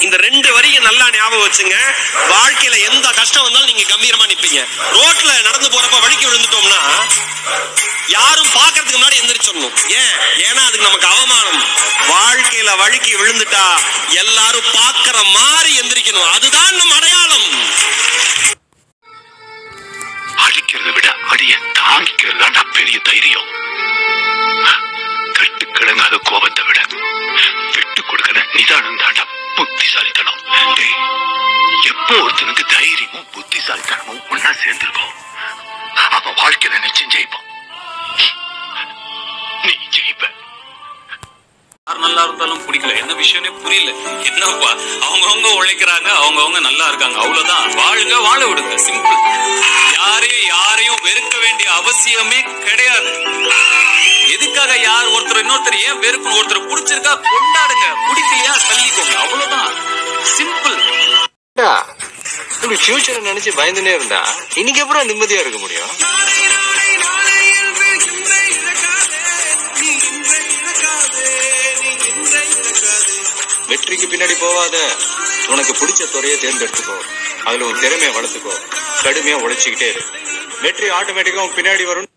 இந்த ரெண்டு வரியை நல்லா ஞாபகம் வச்சுங்க வாழ்க்கையில எந்த கஷ்டம் வந்தாலும் நீங்க கம்பீரமா நிப்பீங்க ரோட்ல நடந்து போறப்ப வழிக்கு விழுந்துட்டோம்னா யாரும் பாக்குறதுக்கு முன்னாடி எந்திரிச்சிடணும் ஏன் ஏன்னா அதுக்கு நமக்கு அவமானம் வாழ்க்கையில வழுக்கி விழுந்துட்டா எல்லாரும் பாக்குற மாதிரி எந்திரிக்கணும் அதுதான் நம்ம அடையாளம் அடிக்கிறத விட அடிய தாங்கிக்கிறது தான்டா பெரிய தைரியம் கட்டு கிடங்காத கோபத்தை விட விட்டு கொடுக்கிற நிதானம் தாண்டா புத்திசாலித்தனம் டேய் எப்போ ஒருத்தனுக்கு தைரியமும் புத்திசாலித்தனமும் ஒன்னா சேர்ந்திருக்கும் அவன் வாழ்க்கையில நிச்சயம் ஜெயிப்பான் நீ ஜெயிப்ப யார் நல்லா இருந்தாலும் பிடிக்கல என்ன விஷயம்னே புரியல என்னப்பா அவங்கவங்க உழைக்கிறாங்க அவங்கவங்க நல்லா இருக்காங்க அவ்வளவுதான் வாழுங்க வாழ விடுங்க சிம்பிள் யாரையும் யாரையும் வெறுக்க வேண்டிய அவசியமே கிடையாது எதுக்காக யார் ஒருத்தர் இன்னொருத்தர் ஏன் வெறுக்கணும் ஒருத்தர் பிடிச்சிருக்கா கொண்டாடுங்க பிடிக்கலையா தள்ளிக்கோங்க அவ்வளவுதான் சிம்பிள் இப்படி ஃபியூச்சரை நினைச்சு பயந்துனே இருந்தா இன்னைக்கு அப்புறம் நிம்மதியா இருக்க முடியும் வெற்றிக்கு பின்னாடி போவாத உனக்கு பிடிச்ச துறையை தேர்ந்தெடுத்துக்கோ அதுல உன் திறமையை வளர்த்துக்கோ கடுமையா உழைச்சிக்கிட்டே இரு வெற்றி ஆட்டோமேட்டிக்கா உன் பின்னாடி வரும்